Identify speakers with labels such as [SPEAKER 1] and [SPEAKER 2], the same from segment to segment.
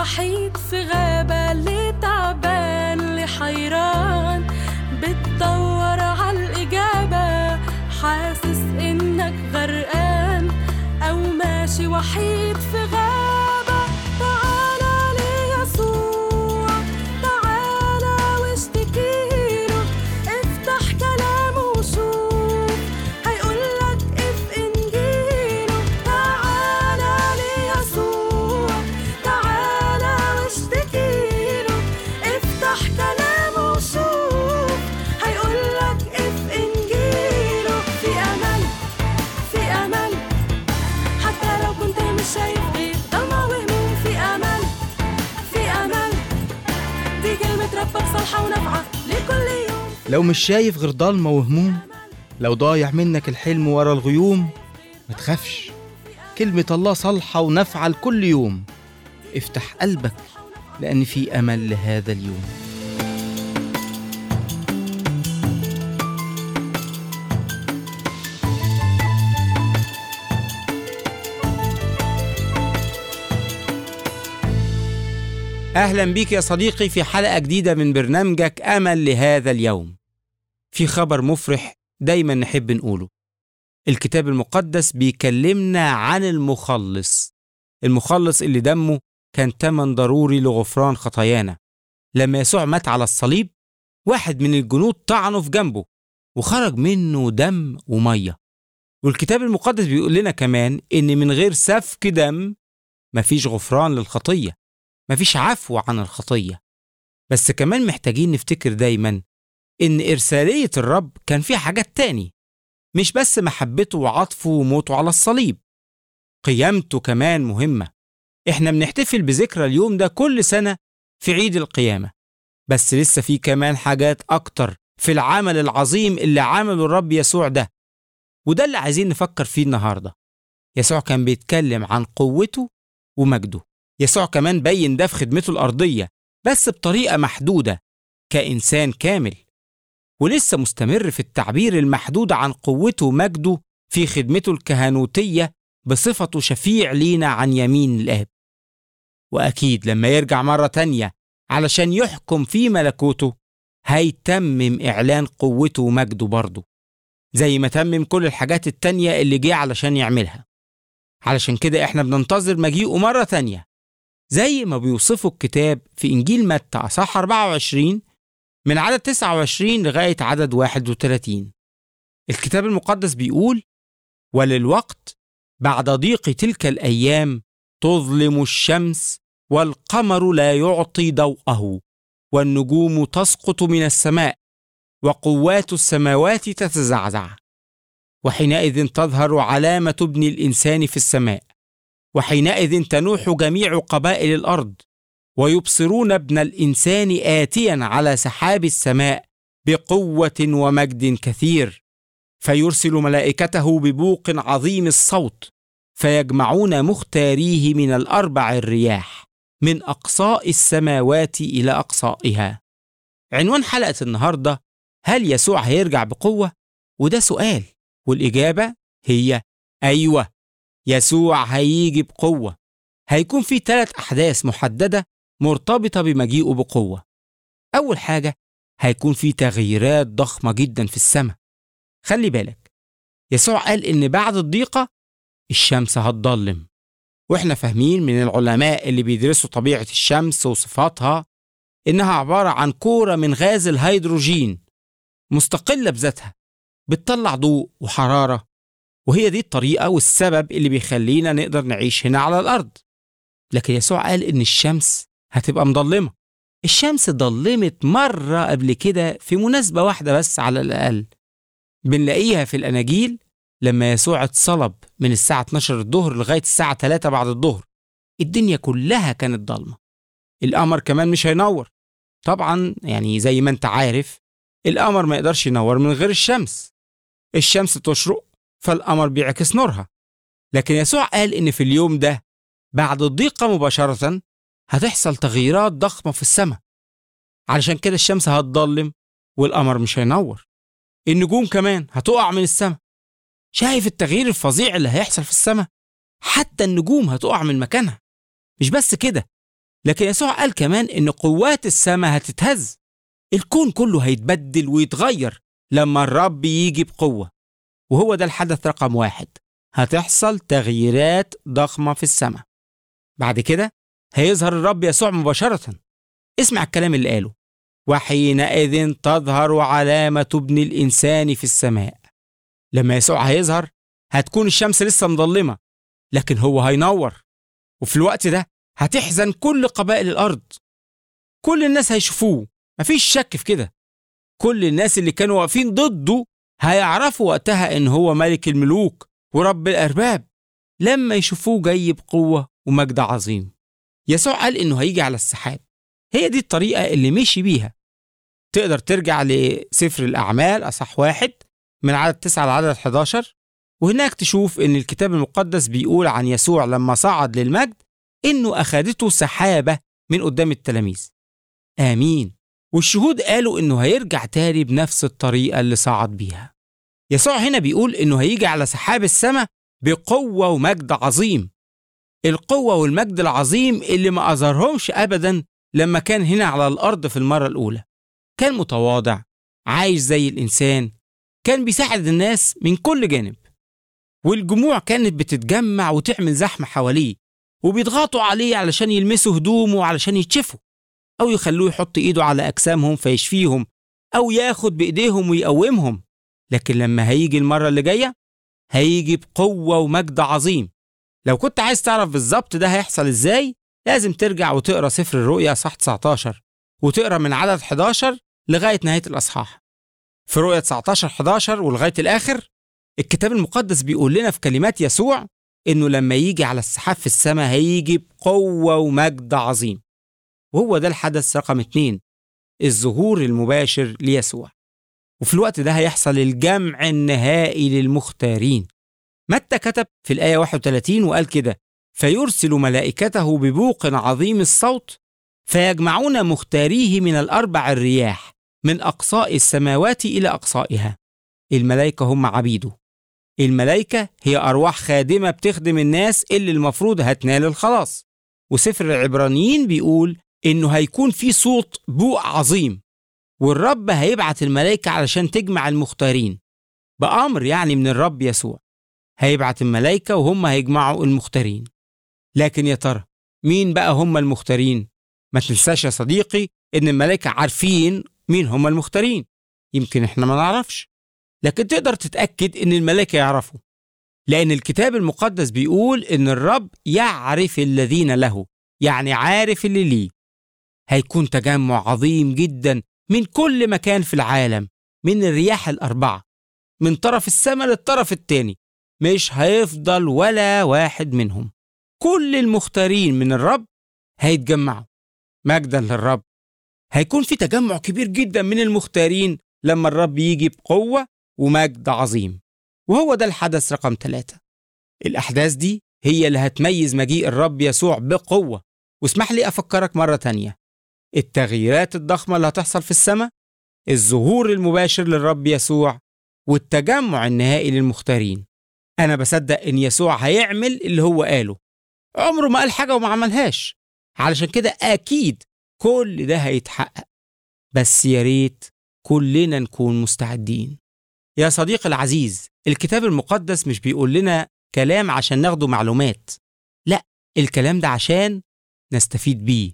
[SPEAKER 1] وحيد في غابة اللي تعبان اللي حيران بتدور عالإجابة حاسس إنك غرقان أو ماشي وحيد في غابة تعالى ليسوع تعالى واشتكيله افتح كلامه وشوف هيقولك اف انجيله تعالى ليسوع تعالى واشتكيله افتح كلامه وشوف هيقولك اف انجيله في امل في امل حتى لو كنت مش شايف غير ضلمة وهموم في امل في امل دي كلمة ربك صالحة ونافعة لكل يوم
[SPEAKER 2] لو مش شايف غير ضلمة وهموم لو ضايع منك الحلم ورا الغيوم ما تخافش كلمة الله صالحة ونافعة لكل يوم افتح قلبك لأن في أمل لهذا اليوم أهلا بيك يا صديقي في حلقة جديدة من برنامجك أمل لهذا اليوم في خبر مفرح دايما نحب نقوله الكتاب المقدس بيكلمنا عن المخلص المخلص اللي دمه كان تمن ضروري لغفران خطايانا لما يسوع مات على الصليب واحد من الجنود طعنه في جنبه وخرج منه دم وميه والكتاب المقدس بيقول لنا كمان ان من غير سفك دم مفيش غفران للخطيه مفيش عفو عن الخطيه بس كمان محتاجين نفتكر دايما ان ارساليه الرب كان فيها حاجات تاني مش بس محبته وعطفه وموته على الصليب قيامته كمان مهمه احنا بنحتفل بذكرى اليوم ده كل سنه في عيد القيامه بس لسه في كمان حاجات اكتر في العمل العظيم اللي عمله الرب يسوع ده وده اللي عايزين نفكر فيه النهارده يسوع كان بيتكلم عن قوته ومجده يسوع كمان بين ده في خدمته الأرضية بس بطريقة محدودة كإنسان كامل ولسه مستمر في التعبير المحدود عن قوته ومجده في خدمته الكهنوتية بصفته شفيع لينا عن يمين الآب وأكيد لما يرجع مرة تانية علشان يحكم في ملكوته هيتمم إعلان قوته ومجده برضه زي ما تمم كل الحاجات التانية اللي جه علشان يعملها علشان كده احنا بننتظر مجيئه مرة تانية زي ما بيوصفه الكتاب في إنجيل متى أصح 24 من عدد 29 لغاية عدد 31 الكتاب المقدس بيقول وللوقت بعد ضيق تلك الأيام تظلم الشمس والقمر لا يعطي ضوءه والنجوم تسقط من السماء وقوات السماوات تتزعزع وحينئذ تظهر علامة ابن الإنسان في السماء وحينئذ تنوح جميع قبائل الارض ويبصرون ابن الانسان اتيا على سحاب السماء بقوه ومجد كثير فيرسل ملائكته ببوق عظيم الصوت فيجمعون مختاريه من الاربع الرياح من اقصاء السماوات الى اقصائها عنوان حلقه النهارده هل يسوع هيرجع بقوه وده سؤال والاجابه هي ايوه يسوع هيجي بقوة هيكون في ثلاث أحداث محددة مرتبطة بمجيئه بقوة أول حاجة هيكون في تغييرات ضخمة جدا في السماء خلي بالك يسوع قال إن بعد الضيقة الشمس هتضلم وإحنا فاهمين من العلماء اللي بيدرسوا طبيعة الشمس وصفاتها إنها عبارة عن كورة من غاز الهيدروجين مستقلة بذاتها بتطلع ضوء وحرارة وهي دي الطريقة والسبب اللي بيخلينا نقدر نعيش هنا على الأرض لكن يسوع قال إن الشمس هتبقى مضلمة الشمس ضلمت مرة قبل كده في مناسبة واحدة بس على الأقل بنلاقيها في الأناجيل لما يسوع اتصلب من الساعة 12 الظهر لغاية الساعة 3 بعد الظهر الدنيا كلها كانت ضلمة القمر كمان مش هينور طبعا يعني زي ما انت عارف القمر ما يقدرش ينور من غير الشمس الشمس تشرق فالقمر بيعكس نورها لكن يسوع قال إن في اليوم ده بعد الضيقة مباشرة هتحصل تغييرات ضخمة في السماء علشان كده الشمس هتضلم والقمر مش هينور النجوم كمان هتقع من السماء شايف التغيير الفظيع اللي هيحصل في السماء حتى النجوم هتقع من مكانها مش بس كده لكن يسوع قال كمان إن قوات السماء هتتهز الكون كله هيتبدل ويتغير لما الرب يجي بقوة وهو ده الحدث رقم واحد هتحصل تغييرات ضخمة في السماء بعد كده هيظهر الرب يسوع مباشرة اسمع الكلام اللي قاله وحينئذ تظهر علامة ابن الإنسان في السماء لما يسوع هيظهر هتكون الشمس لسه مظلمة لكن هو هينور وفي الوقت ده هتحزن كل قبائل الأرض كل الناس هيشوفوه مفيش شك في كده كل الناس اللي كانوا واقفين ضده هيعرفوا وقتها إن هو ملك الملوك ورب الأرباب لما يشوفوه جاي بقوة ومجد عظيم يسوع قال إنه هيجي على السحاب هي دي الطريقة اللي مشي بيها تقدر ترجع لسفر الأعمال أصح واحد من عدد 9 لعدد 11 وهناك تشوف إن الكتاب المقدس بيقول عن يسوع لما صعد للمجد إنه أخدته سحابة من قدام التلاميذ آمين والشهود قالوا إنه هيرجع تاني بنفس الطريقة اللي صعد بيها يسوع هنا بيقول إنه هيجي على سحاب السماء بقوة ومجد عظيم القوة والمجد العظيم اللي ما أظهرهمش أبدا لما كان هنا على الأرض في المرة الأولى كان متواضع عايش زي الإنسان كان بيساعد الناس من كل جانب والجموع كانت بتتجمع وتعمل زحمة حواليه وبيضغطوا عليه علشان يلمسوا هدومه وعلشان يتشفوا أو يخلوه يحط إيده على أجسامهم فيشفيهم أو ياخد بإيديهم ويقومهم لكن لما هيجي المرة اللي جاية هيجي بقوة ومجد عظيم لو كنت عايز تعرف بالظبط ده هيحصل إزاي لازم ترجع وتقرا سفر الرؤيا صح 19 وتقرا من عدد 11 لغايه نهايه الاصحاح. في رؤيا 19 11 ولغايه الاخر الكتاب المقدس بيقول لنا في كلمات يسوع انه لما يجي على السحاب في السماء هيجي بقوه ومجد عظيم. وهو ده الحدث رقم اتنين الظهور المباشر ليسوع. وفي الوقت ده هيحصل الجمع النهائي للمختارين. متى كتب في الآية 31 وقال كده فيرسل ملائكته ببوق عظيم الصوت فيجمعون مختاريه من الاربع الرياح من اقصاء السماوات الى اقصائها الملائكه هم عبيده الملائكه هي ارواح خادمه بتخدم الناس اللي المفروض هتنال الخلاص وسفر العبرانيين بيقول انه هيكون في صوت بوق عظيم والرب هيبعت الملائكه علشان تجمع المختارين بامر يعني من الرب يسوع هيبعت الملائكه وهم هيجمعوا المختارين لكن يا ترى مين بقى هم المختارين؟ ما تنساش يا صديقي إن الملائكة عارفين مين هم المختارين يمكن إحنا ما نعرفش لكن تقدر تتأكد إن الملائكة يعرفوا لأن الكتاب المقدس بيقول إن الرب يعرف الذين له يعني عارف اللي ليه هيكون تجمع عظيم جدا من كل مكان في العالم من الرياح الأربعة من طرف السماء للطرف التاني مش هيفضل ولا واحد منهم كل المختارين من الرب هيتجمعوا مجدا للرب هيكون في تجمع كبير جدا من المختارين لما الرب يجي بقوة ومجد عظيم وهو ده الحدث رقم ثلاثة الأحداث دي هي اللي هتميز مجيء الرب يسوع بقوة واسمح لي أفكرك مرة تانية التغييرات الضخمة اللي هتحصل في السماء الظهور المباشر للرب يسوع والتجمع النهائي للمختارين أنا بصدق إن يسوع هيعمل اللي هو قاله عمره ما قال حاجة وما عملهاش علشان كده أكيد كل ده هيتحقق بس يا ريت كلنا نكون مستعدين يا صديقي العزيز الكتاب المقدس مش بيقول لنا كلام عشان ناخده معلومات لا الكلام ده عشان نستفيد بيه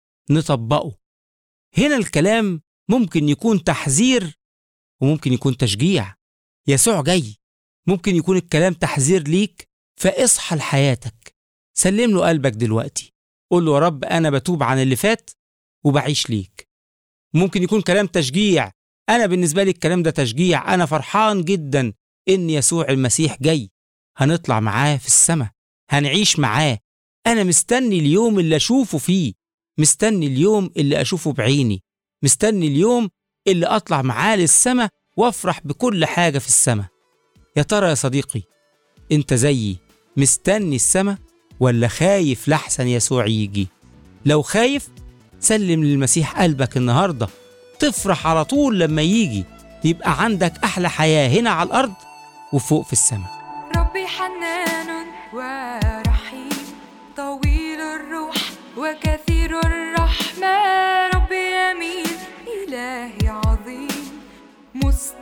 [SPEAKER 2] نطبقه هنا الكلام ممكن يكون تحذير وممكن يكون تشجيع يسوع جاي ممكن يكون الكلام تحذير ليك فاصحى لحياتك سلم له قلبك دلوقتي قول له يا رب أنا بتوب عن اللي فات وبعيش ليك ممكن يكون كلام تشجيع أنا بالنسبة لي الكلام ده تشجيع أنا فرحان جدا إن يسوع المسيح جاي هنطلع معاه في السماء هنعيش معاه أنا مستني اليوم اللي أشوفه فيه مستني اليوم اللي أشوفه بعيني مستني اليوم اللي أطلع معاه للسماء وأفرح بكل حاجة في السماء يا ترى يا صديقي أنت زيي مستني السماء ولا خايف لحسن يسوع يجي لو خايف سلم للمسيح قلبك النهارده تفرح على طول لما يجي يبقى عندك احلى حياه هنا على الارض وفوق في السماء
[SPEAKER 3] ربي حنان ورحيم طويل الروح وكثير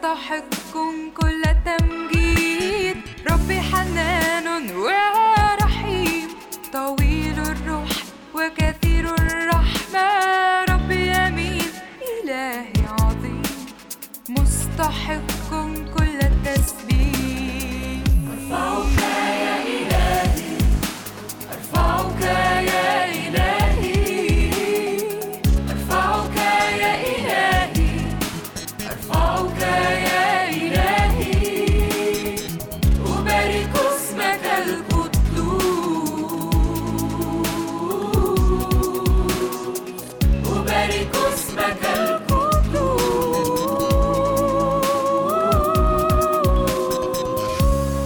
[SPEAKER 3] مستحق كل التمجيد ربي حنان ورحيم طويل الروح وكثير الرحمة ربي يمين إلهي عظيم مستحق كل التسبيح أرفعك يا إلهي أرفعك يا إلهي أرفعك يا إلهي أرفعك يا إلهي أبارك اسمك القدوس أبارك اسمك القدوس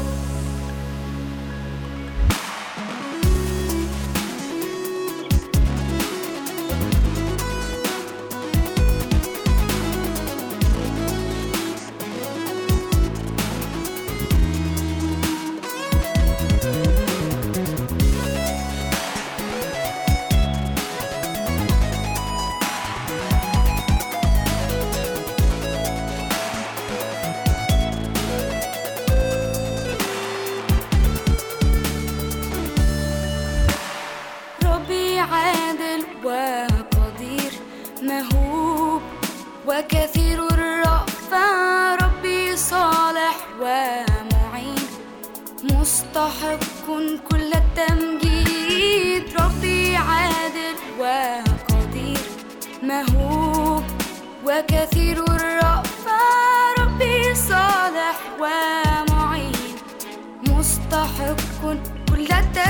[SPEAKER 1] ربي عادل وقدير مهوب وكثير الرأفة ربي صالح ومعين مستحق كل التمجيد ربي عادل وقدير مهوب وكثير الرأفة ربي صالح ومعين مستحق كل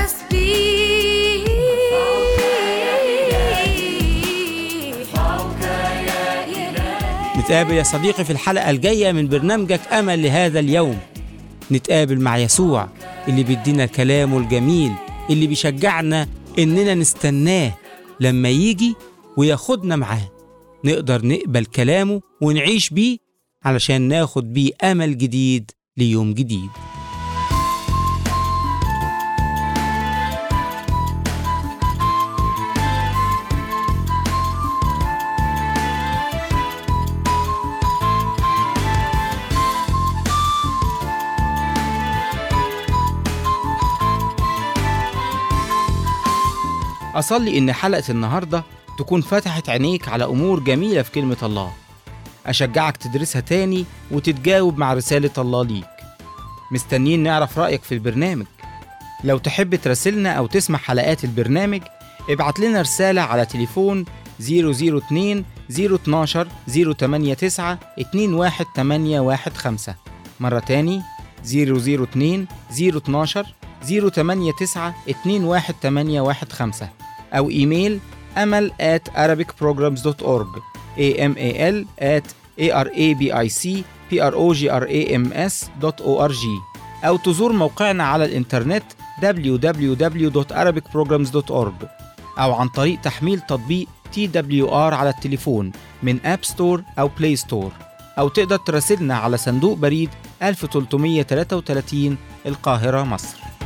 [SPEAKER 1] التسبيح
[SPEAKER 2] نتقابل يا صديقي في الحلقة الجاية من برنامجك أمل لهذا اليوم نتقابل مع يسوع اللي بيدينا كلامه الجميل اللي بيشجعنا إننا نستناه لما يجي وياخدنا معاه نقدر نقبل كلامه ونعيش بيه علشان ناخد بيه أمل جديد ليوم جديد أصلي إن حلقة النهاردة تكون فتحت عينيك على أمور جميلة في كلمة الله أشجعك تدرسها تاني وتتجاوب مع رسالة الله ليك مستنيين نعرف رأيك في البرنامج لو تحب تراسلنا أو تسمع حلقات البرنامج ابعت لنا رسالة على تليفون 002 012 089 21815 مرة تاني 002 012 089 21815 أو إيميل أمل at arabicprograms.org amal at arabicprograms.org أو تزور موقعنا على الإنترنت www.arabicprograms.org أو عن طريق تحميل تطبيق TWR على التليفون من أب ستور أو بلاي ستور أو تقدر تراسلنا على صندوق بريد 1333 القاهرة مصر